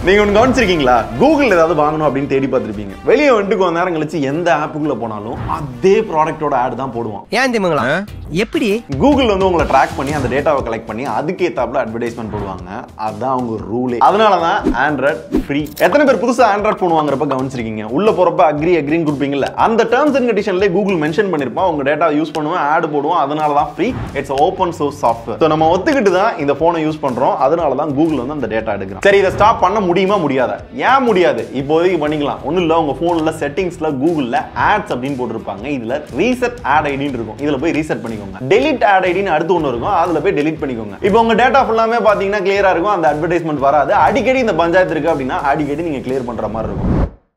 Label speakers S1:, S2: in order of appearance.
S1: நீங்க ஒன்று கவனிச்சிருக்கீங்களா கூகுள் ஏதாவது வாங்கணும் அப்படின்னு தேடி பார்த்துருப்பீங்க வெளியே வந்துட்டு கொஞ்ச நேரம் கழிச்சு எந்த ஆப்புக்குள்ள போனாலும் அதே ப்ராடக்ட்டோட ஆட் தான் போடுவான்
S2: ஏன் திமுங்களா எப்படி
S1: கூகுள் வந்து உங்களை ட்ராக் பண்ணி அந்த டேட்டாவை கலெக்ட் பண்ணி அதுக்கேத்தாப்புல அட்வர்டைஸ்மெண்ட் போடுவாங்க அதுதான் அவங்க ரூலே அதனால தான் ஆண்ட்ராய்ட் ஃப்ரீ எத்தனை பேர் புதுசா ஆண்ட்ராய்ட் ஃபோன் வாங்குறப்ப கவனிச்சிருக்கீங்க உள்ள போறப்ப அக்ரி அக்ரின்னு கொடுப்பீங்கல்ல அந்த டேர்ம்ஸ் அண்ட் கண்டிஷன்லேயே கூகுள் மென்ஷன் பண்ணிருப்பான் உங்க டேட்டா யூஸ் பண்ணுவேன் ஆட் போடுவோம் அதனால தான் free it's open source software so நம்ம ஒத்துக்கிட்டு தான் இந்த ஃபோனை யூஸ் பண்றோம் அதனால தான் கூகுள் வந்து அந்த டேட்டா எடுக்கிறோம் சரி இதை ஸ்டாப் பண்ண முடியுமா முடியாதா ஏன் முடியாது இப்போதைக்கு பண்ணிக்கலாம் ஒன்றும் இல்லை உங்க ஃபோனில் செட்டிங்ஸ்ல கூகுளில் ஆட்ஸ் அப்படின்னு போட்டிருப்பாங்க இதுல ரீசெட் ஆட் ஐடின்னு இருக்கும் இதுல போய் ரீசெட் பண்ணிக்கோங்க டெலிட் ஆட் ஐடின்னு அடுத்து ஒன்று இருக்கும் அதுல போய் டெலிட் பண்ணிக்கோங்க இப்போ உங்க டேட்டா ஃபுல்லாமே பாத்தீங்கன்னா கிளியரா இருக்கும் அந்த அட்வர்டைஸ்மெண்ட் வராது அடிக்கடி இந்த பஞ்சாயத்து இருக்கு அப்படின்னா அடிக்கடி நீங்க கிளியர் பண்ற மாதிரி இருக்கும்